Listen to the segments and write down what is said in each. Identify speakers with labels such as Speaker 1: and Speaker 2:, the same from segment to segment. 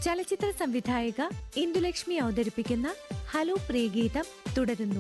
Speaker 1: ചലച്ചിത്ര സംവിധായിക ഇന്ദുലക്ഷ്മി അവതരിപ്പിക്കുന്ന ഹലോ പ്രിയഗീതം തുടരുന്നു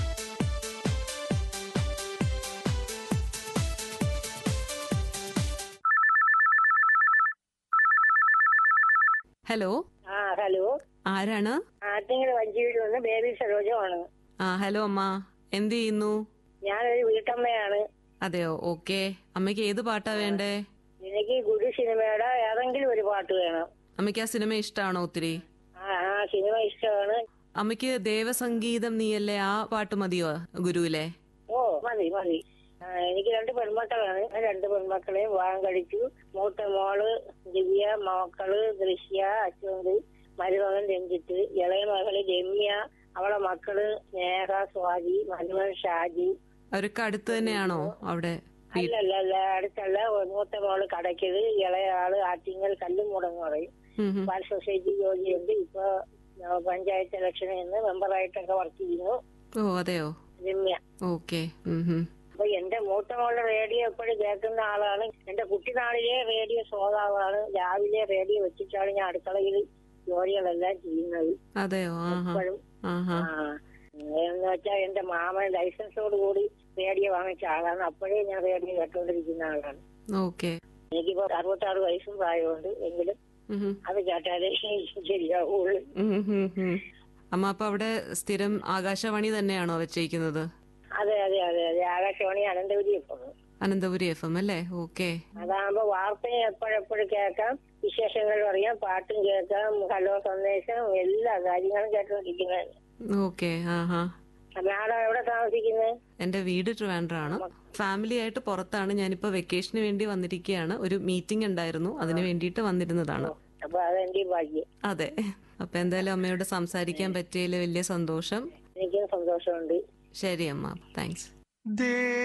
Speaker 2: ഹലോ
Speaker 3: ആ ഹലോ
Speaker 2: ആരാണ്
Speaker 3: ആറ്റിങ്ങൽ വഞ്ചിയിൽ നിന്ന് ബേബി സരോജമാണ്
Speaker 2: ആ ഹലോ അമ്മ എന്ത് ചെയ്യുന്നു
Speaker 3: ഞാനൊരു വീട്ടമ്മയാണ്
Speaker 2: അതെയോ ഓക്കെ അമ്മയ്ക്ക് ഏത് പാട്ടാ വേണ്ടേ
Speaker 3: എനിക്ക് ഗുരു സിനിമയുടെ ഏതെങ്കിലും ഒരു പാട്ട് വേണം
Speaker 2: അമ്മയ്ക്ക് ആ സിനിമ ഇഷ്ടമാണോ ഒത്തിരി
Speaker 3: ആ ആ സിനിമ ഇഷ്ടമാണ്
Speaker 2: അമ്മയ്ക്ക് ദേവസംഗീതം നീയല്ലേ ആ പാട്ട് മതിയോ ഗുരുവിലെ
Speaker 3: ഓ മതി മതി ആ, എനിക്ക് രണ്ട് പെൺമക്കളാണ് ആ രണ്ട് പെൺമക്കളെയും വിവാഹം കഴിച്ചു മൂത്ത മോള് ദിവ്യ മക്കള് ദൃശ്യ അശ്വന്ത് മരുമകൻ രഞ്ജിത്ത് ഇളയ മകള് രമ്യ അവളെ മക്കള് സ്നേഹ സ്വാതി മരുമകൻ ഷാജി
Speaker 2: അവരൊക്കെ അടുത്ത് തന്നെയാണോ അവിടെ വീ-
Speaker 3: അല്ലല്ല അല്ല അടുത്തല്ല മൂത്ത മോള് കടയ്ക്കത് ഇളയ ആള് ആറ്റിങ്ങൽ കല്ലുമൂടെന്ന് പറയും
Speaker 2: ഉം, ഉം.
Speaker 3: ബാർ സൊസൈറ്റി ജോലിയുണ്ട് ഇപ്പൊ ആ, പഞ്ചായത്ത് ഇലക്ഷനിൽ നിന്ന് മെമ്പറായിട്ടൊക്കെ വർക്ക് ചെയ്യുന്നു
Speaker 2: ഓ അതെയോ
Speaker 3: രമ്യ
Speaker 2: ഓക്കെ ഉം, ഉം.
Speaker 3: അപ്പൊ എന്റെ മൂത്ത മോളുടെ റേഡിയോ എപ്പോഴും കേൾക്കുന്ന ആളാണ് എന്റെ കുട്ടിനാളിലെ റേഡിയോ ശ്രോതാവാണ് രാവിലെ റേഡിയോ വെച്ചിട്ടാണ് ഞാൻ അടുക്കളയിൽ ജോലികളെല്ലാം ചെയ്യുന്നത്
Speaker 2: അതെയോ ആഹാ
Speaker 3: എപ്പോഴും
Speaker 2: ആഹാ
Speaker 3: ആ എന്ന് വെച്ചാൽ എന്റെ മാമൻ ലൈസൻസോട് കൂടി റേഡിയോ വാങ്ങിച്ച ആളാണ് അപ്പോഴേ ഞാൻ റേഡിയോ കേട്ടോണ്ടിരിക്കുന്ന ആളാണ്
Speaker 2: ഓക്കെ
Speaker 3: എനിക്കിപ്പോ അറുപത്താറ് വയസ്സും പ്രായമുണ്ട് എങ്കിലും
Speaker 2: ഉം, ഉം.
Speaker 3: അത് കേട്ടാലേ ശരിയാവുള്ളൂ
Speaker 2: ഉം, ഉം, ഉം. അമ്മ അപ്പൊ അവിടെ സ്ഥിരം ആകാശവാണി തന്നെയാണോ വെച്ചേക്കുന്നത്
Speaker 3: അതെ അതെ അതെ അതെ ആകാശവാണി അനന്തപുരി ഇപ്പം
Speaker 2: അനന്തപുരി എഫ് എം അല്ലേ ഓക്കെ
Speaker 3: അതാകുമ്പോ വാർത്തയും എപ്പോഴെപ്പോഴും കേൾക്കാം വിശേഷങ്ങളും അറിയാം പാട്ടും കേൾക്കാം ഹലോ സന്ദേശം എല്ലാ കാര്യങ്ങളും കേട്ടോണ്ടിരിക്കുന്നത്
Speaker 2: ഓക്കെ ആഹാ
Speaker 3: മാഡം എവിടെ താമസിക്കുന്നത്
Speaker 2: എന്റെ വീട് ട്രിവാൻഡ്രാണ് ഫാമിലി ആയിട്ട് പുറത്താണ് ഞാനിപ്പോ വെക്കേഷന് വേണ്ടി വന്നിരിക്കുകയാണ് ഒരു മീറ്റിംഗ് ഉണ്ടായിരുന്നു അതിന് വേണ്ടിയിട്ട് വന്നിരുന്നതാണ്
Speaker 3: അപ്പൊ അതെന്റെ ഭാഗ്യം
Speaker 2: അതെ അപ്പൊ എന്തായാലും അമ്മയോട് സംസാരിക്കാൻ പറ്റിയതിൽ വലിയ സന്തോഷം
Speaker 3: എനിക്കും സന്തോഷമുണ്ട്
Speaker 2: ശരി അമ്മ താങ്ക്സ്
Speaker 4: ദേ